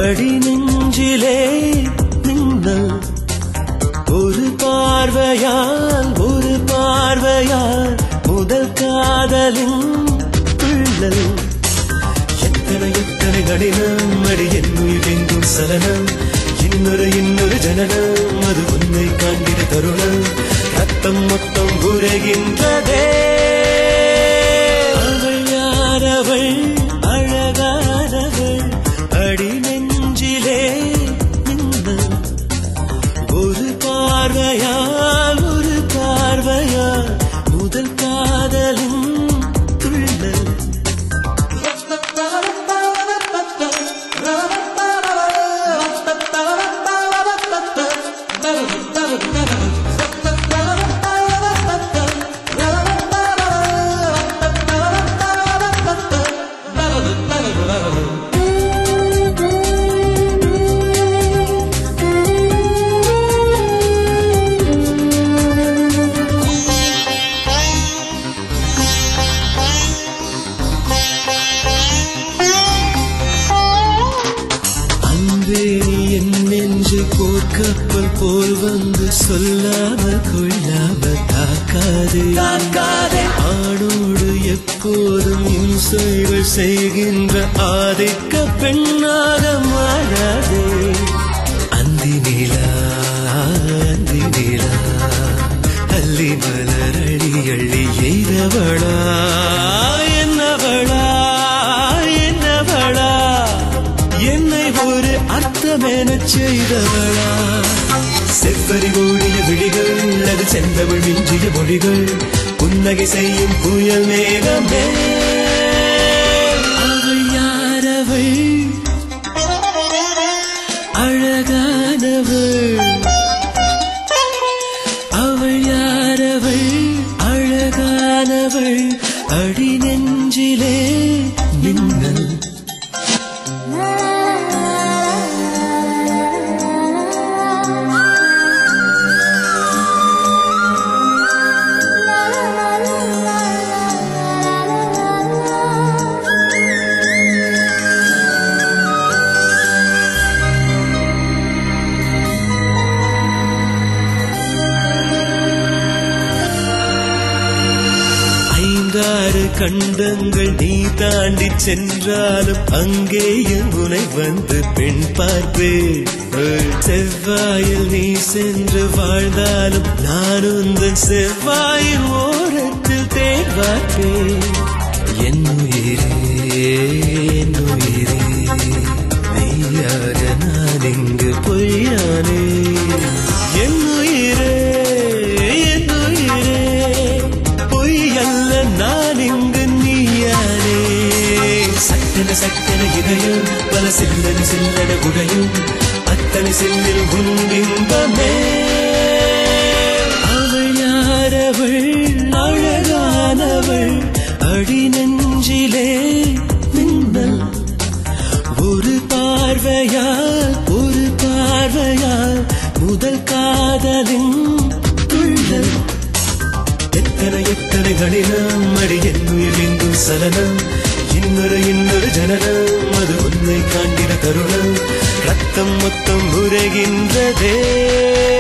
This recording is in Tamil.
அடி நெஞ்சிலே மின்னல் ஒரு பார்வையால் ஒரு பார்வையால் முதல் காதலின் பிள்ளல் எத்தனை எத்தனை கடினம் அடி என்னுயிர் எங்கும் சலனம் இன்னொரு இன்னொரு ஜனனம் அது உன்னை காண்கிற தருணம் ரத்தம் மொத்தம் உரைகின்றதே அவள் யாரவள் அழகானவள் அடி நெஞ்சிலே மின்னல் ஒரு பார்வையால் ஒரு பார்வையால் முதல் காதலும் துள்ளல் அன்பே நீ என் நெஞ்சு போர்க்கப்பல் போல் வந்து சொல்லாம கொள்ளாம தாக்காதே தாக்காதே ஆணோடு எப்போதும் இம்சைகள் செய்கின்ற ஆதிக்க பெண்ணாக மாறாதே அந்தி நிலா அந்தி நிலா அள்ளி மலரடி அள்ளி எய்தவளா என்னவளா என்னவளா என்னை ஒரு அர்த்தமென செய்தவளா செவ்வரி ஓடிய விழிகள் அது செந்தமிழ் மிஞ்சிய மொழிகள் புன்னகை செய்யும் புயல் மேகமே அவள் யாரவள் அழகானவள் அவள் யாரவள் அழகானவள் அடி நெஞ்சிலே மின்னல் ஐந்தாறு கண்டங்கள் நீ தாண்டி சென்றாலும் அங்கேயும் உனை வந்து பெண் பார்ப்பேன் செவ்வாயில் நீ சென்று வாழ்ந்தாலும் நான் உந்தன் செவ்வாயின் ஓரத்தில் தேன் பார்ப்பேன் என் உயிரே என் உயிரே நீயாக நான் இங்கு பொய்யானே என் உயிரே என் உயிரே பொய் அல்ல நான் இங்கு நீயானே சட்டன சட்டன இதயம் பல சில்லன சில்லன உடையும் அத்தனை சில்லில் உன் பிம்பமே அவள் யாரவள் அழகானவள் அடி நெஞ்சிலே மின்னல் ஒரு பார்வையால் ஒரு பார்வையால் முதல் காதலின் துள்ளல் எத்தனை எத்தனை கடினம் அடி என்னுயிர் எங்கும் சலனம் இன்னொரு இன்னொரு ஜனனம் அது உன்னை காண்கிற தருணம் ரத்தம் மொத்தம் உரைகின்றதே